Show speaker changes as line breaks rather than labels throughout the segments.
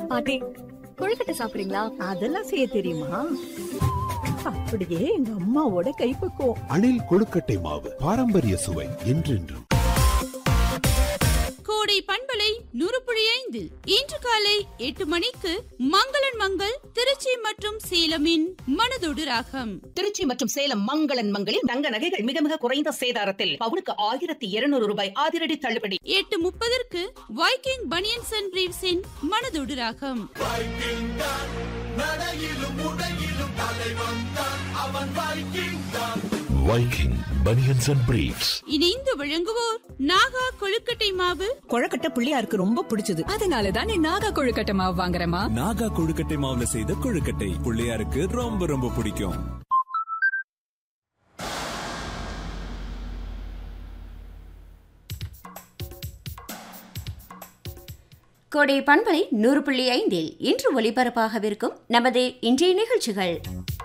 பாட்டி கொழுக்கட்டை சாப்பிடுறீங்களா
அதெல்லாம் செய்ய தெரியுமா அப்படியே எங்க அம்மாவோட கைப்பக்குவம்
அணில் கொழுக்கட்டை மாவு பாரம்பரிய சுவை என்றென்றும்
கோடை பண்பலை நூறுபுழி ஐந்தில் இன்று காலை எட்டு மணிக்கு மங்களன் மங்கள் திருச்சி மற்றும் சேலமின் மனதொடு ராகம்
திருச்சி மற்றும் சேலம் மங்களன் மங்களில் தங்க நகைகள் மிக மிக குறைந்த சேதாரத்தில் பவுனுக்கு ஆயிரத்தி இருநூறு ரூபாய் அதிரடி தள்ளுபடி
எட்டு முப்பதற்கு வைக்கிங் பனியன்ஸ் அண்ட் பிரீவ்ஸின் மனதொடு ராகம்
வைக்கிங் பனியன்ஸ் அண்ட் பிரீஃப்ஸ்
இணைந்து வழங்குவோர் நாகா கொழுக்கட்டை மாவு
கொழக்கட்டை பிள்ளையாருக்கு ரொம்ப பிடிச்சது
அதனால தான் நீ நாகா கொழுக்கட்டை மாவு வாங்குறமா
நாகா கொழுக்கட்டை மாவுல செய்த கொழுக்கட்டை பிள்ளையாருக்கு ரொம்ப ரொம்ப பிடிக்கும்
கோடை பண்பலை நூறு புள்ளி ஐந்தில் இன்று ஒலிபரப்பாகவிருக்கும் நமது இன்றைய நிகழ்ச்சிகள்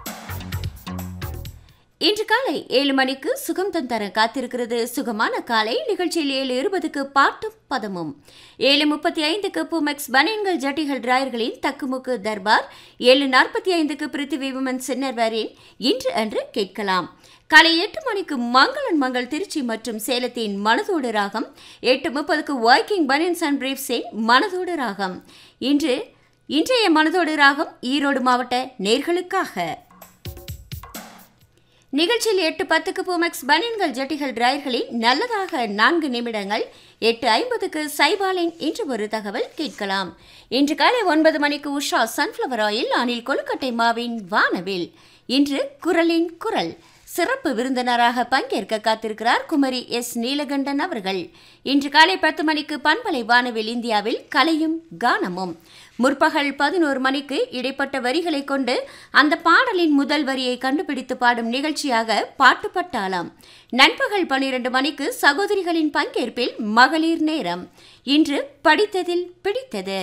இன்று காலை ஏழு மணிக்கு சுகம் தந்தர காத்திருக்கிறது சுகமான காலை நிகழ்ச்சியில் ஏழு இருபதுக்கு பாட்டும் பதமும் ஏழு முப்பத்தி ஐந்துக்கு புமெக்ஸ் பனியன்கள் ஜட்டிகள் டிராயர்களின் தக்குமுக்கு தர்பார் ஏழு நாற்பத்தி ஐந்துக்கு பிருத்திவி விமன் சின்னர்வரின் இன்று அன்று கேட்கலாம் காலை எட்டு மணிக்கு மங்களன் மங்கள் திருச்சி மற்றும் சேலத்தின் மனதோடு ராகம் எட்டு முப்பதுக்கு வாய்க்கிங் பனியன்ஸ் அண்ட் பிரீஃப்ஸின் மனதோடு ராகம் இன்று இன்றைய மனதோடு ராகம் ஈரோடு மாவட்ட நேர்களுக்காக நிகழ்ச்சியில் எட்டு பத்துக்கு பூமெக்ஸ் பனியன்கள் ஜட்டிகள் டிராயர்களில் நல்லதாக நான்கு நிமிடங்கள் எட்டு ஐம்பதுக்கு சைபாலின் இன்று ஒரு தகவல் கேட்கலாம் இன்று காலை ஒன்பது மணிக்கு உஷா சன்ஃப்ளவர் ஆயில் அணில் கொழுக்கட்டை மாவின் வானவில் இன்று குரலின் குரல் சிறப்பு விருந்தினராக பங்கேற்க காத்திருக்கிறார் குமரி எஸ் நீலகண்டன் அவர்கள் இன்று காலை பத்து மணிக்கு பண்பலை வானவில் இந்தியாவில் கலையும் கானமும் முற்பகல் பதினோரு மணிக்கு இடைப்பட்ட வரிகளை கொண்டு அந்த பாடலின் முதல் வரியை கண்டுபிடித்து பாடும் நிகழ்ச்சியாக பாட்டு பட்டாளம் நண்பகல் பன்னிரண்டு மணிக்கு சகோதரிகளின் பங்கேற்பில் மகளிர் நேரம் இன்று படித்ததில் பிடித்தது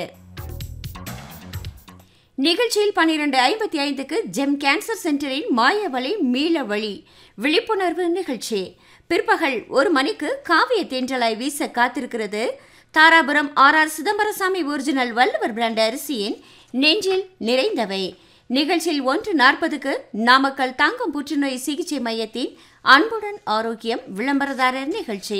நிகழ்ச்சியில் பன்னிரண்டு ஐம்பத்தி ஐந்துக்கு ஜெம் கேன்சர் சென்டரின் மாயவழி மீள வழி விழிப்புணர்வு நிகழ்ச்சி பிற்பகல் ஒரு மணிக்கு காவிய தென்றலாய் வீச காத்திருக்கிறது Dharapuram R R Chidambarasamy original Valluvar brand அரிசியின் நெஞ்சில் நிறைந்தவை நிகழ்ச்சியில் ஒன்று நாற்பதுக்கு நாமக்கல் தாங்கம் புற்றுநோய் சிகிச்சை மையத்தின் அன்புடன் ஆரோக்கியம் விளம்பரதாரர் நிகழ்ச்சி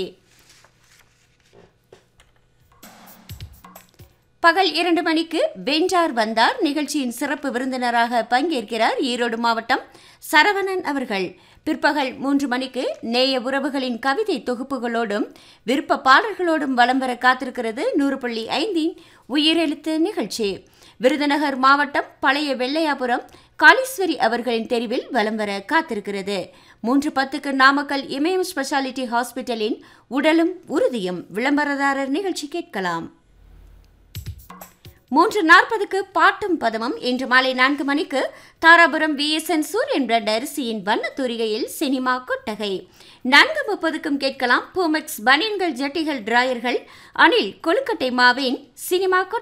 பகல் இரண்டு மணிக்கு வென்றார் வந்தார் நிகழ்ச்சியின் சிறப்பு விருந்தினராக பங்கேற்கிறார் ஈரோடு மாவட்டம் சரவணன் அவர்கள் பிற்பகல் மூன்று மணிக்கு நேய உறவுகளின் கவிதை தொகுப்புகளோடும் விருப்ப பாடல்களோடும் வலம் வர காத்திருக்கிறது நூறு புள்ளி ஐந்தின் உயிரெழுத்து நிகழ்ச்சி விருதுநகர் மாவட்டம் பழைய வெள்ளையாபுரம் காளீஸ்வரி அவர்களின் தெரிவில் வலம் வர காத்திருக்கிறது மூன்று பத்துக்கு நாமக்கல் இமயம் ஸ்பெஷாலிட்டி ஹாஸ்பிட்டலின் உடலும் உறுதியும் விளம்பரதாரர் நிகழ்ச்சி கேட்கலாம் மூன்று நாற்பதுக்கு பாட்டும் பதமும் இன்று மாலை நான்கு மணிக்கு தாராபுரம் விஎஸ்என் சூரியன் பிராண்ட் அரிசியின் வண்ண தூரிகையில் சினிமா கொட்டகை நான்கு முப்பதுக்கும் கேட்கலாம் பூமெக்ஸ் பனியன்கள் ஜட்டிகள் டிராயர்கள் அணில் கொழுக்கட்டை மாவின் சினிமா கொட்டகை